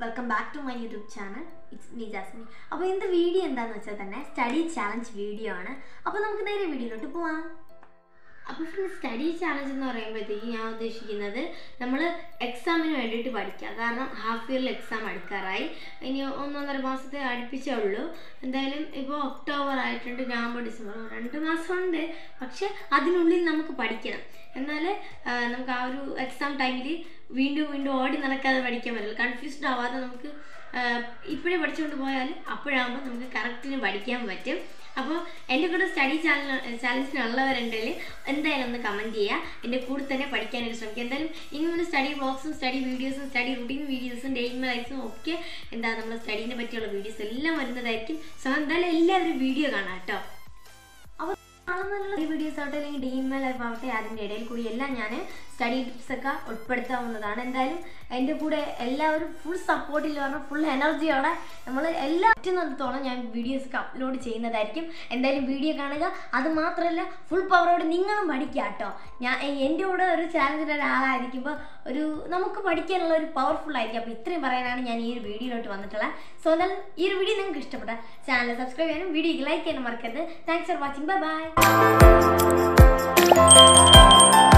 welcome back to my YouTube channel it's me Jasmi അപ്പോൾ ഇന്നത്തെ video എന്താണെന്ന് വെച്ചാൽ തന്നെ സ്റ്റഡി ചാലഞ്ച് വീഡിയോ ആണ് അപ്പോൾ നമുക്ക് നേരെ വീഡിയോയിലോട്ട് പോവാം അപ്പോൾ ഫ്രണ്ട്സ് സ്റ്റഡി ചാലഞ്ച് എന്ന് പറയുമ്പോഴത്തേക്ക് ഞാൻ ഉദ്ദേശിക്കുന്നത് നമ്മൾ എക്സാമിന് വേണ്ടിയിട്ട് പഠിക്കുക കാരണം ഹാഫ് ഇയറിൽ എക്സാം അടുക്കാറായി ഇനി ഒന്നൊന്നര മാസത്തെ അടുപ്പിച്ചേ ഉള്ളൂ എന്തായാലും ഇപ്പോൾ ഒക്ടോബർ ആയിട്ടുണ്ട് നവംബർ ഡിസംബർ രണ്ട് മാസമുണ്ട് പക്ഷെ അതിനുള്ളിൽ നമുക്ക് പഠിക്കണം എന്നാലേ ആ, നമുക്ക് ആ ഒരു എക്സാം ടൈമിൽ വീണ്ടും വീണ്ടും ഓടി നടക്കാതെ പഠിക്കാൻ പറ്റില്ല കൺഫ്യൂസ്ഡ് ആവാതെ നമുക്ക് ഇപ്പോഴേ പഠിച്ചുകൊണ്ട് പോയാൽ അപ്പോഴാകുമ്പോൾ നമുക്ക് കറക്റ്റിന് പഠിക്കാൻ പറ്റും അപ്പോൾ എൻ്റെ കൂടെ സ്റ്റഡി ചാനൽ ചാലഞ്ചിനുള്ളവരുണ്ടെങ്കിൽ എന്തായാലും ഒന്ന് കമൻറ്റ് ചെയ്യുക എൻ്റെ കൂടെ തന്നെ പഠിക്കാനായിട്ട് ശ്രമിക്കുക എന്തായാലും ഇങ്ങനെ സ്റ്റഡി വ്ളോഗ്സും സ്റ്റഡി വീഡിയോസും സ്റ്റഡി റുട്ടീൻ വീഡിയോസും ഡെയിൻ ലൈഫ്സും ഒക്കെ എന്താ നമ്മൾ സ്റ്റഡീനെ പറ്റിയുള്ള വീഡിയോസ് എല്ലാം വരുന്നതായിരിക്കും സോ എന്തായാലും എല്ലാവരും വീഡിയോ കാണാം കേട്ടോ അപ്പോൾ കാണുന്നുള്ള ഈ വീഡിയോസ് ആവട്ടെ അല്ലെങ്കിൽ ഡെയിൻ മൈ ലൈഫ് ആവട്ടെ അതിൻ്റെ ഇടയിൽ കൂടി എല്ലാം ഞാൻ സ്റ്റഡി ടിപ്സ് ഒക്കെ ഉൾപ്പെടുത്താവുന്നതാണ് എന്തായാലും എൻ്റെ കൂടെ എല്ലാവരും ഫുൾ സപ്പോർട്ടിൽ പറഞ്ഞാൽ ഫുൾ എനർജിയോടെ നമ്മൾ എല്ലാ പറ്റുന്നിടത്തോളം ഞാൻ വീഡിയോസ് ഒക്കെ അപ്ലോഡ് ചെയ്യുന്നതായിരിക്കും എന്തായാലും വീഡിയോ കാണുക അത് മാത്രമല്ല ഫുൾ പവറോടെ നിങ്ങളും പഠിക്കുക കേട്ടോ ഞാൻ എൻ്റെ കൂടെ ഒരു ചാലഞ്ചിൻ്റെ ഒരാളായിരിക്കുമ്പോൾ ഒരു നമുക്ക് പഠിക്കാനുള്ള ഒരു പവർഫുൾ ആയിരിക്കും അപ്പോൾ ഇത്രയും പറയാനാണ് ഞാൻ ഈ ഒരു വീഡിയോയിലോട്ട് വന്നിട്ടുള്ളത് സോ എന്തായാലും ഈ ഒരു വീഡിയോ നിങ്ങൾക്ക് ഇഷ്ടപ്പെട്ട ചാനൽ സബ്സ്ക്രൈബ് ചെയ്യാനും വീഡിയോക്ക് ലൈക്ക് ചെയ്യാനും മറക്കരുത് thanks for watching bye by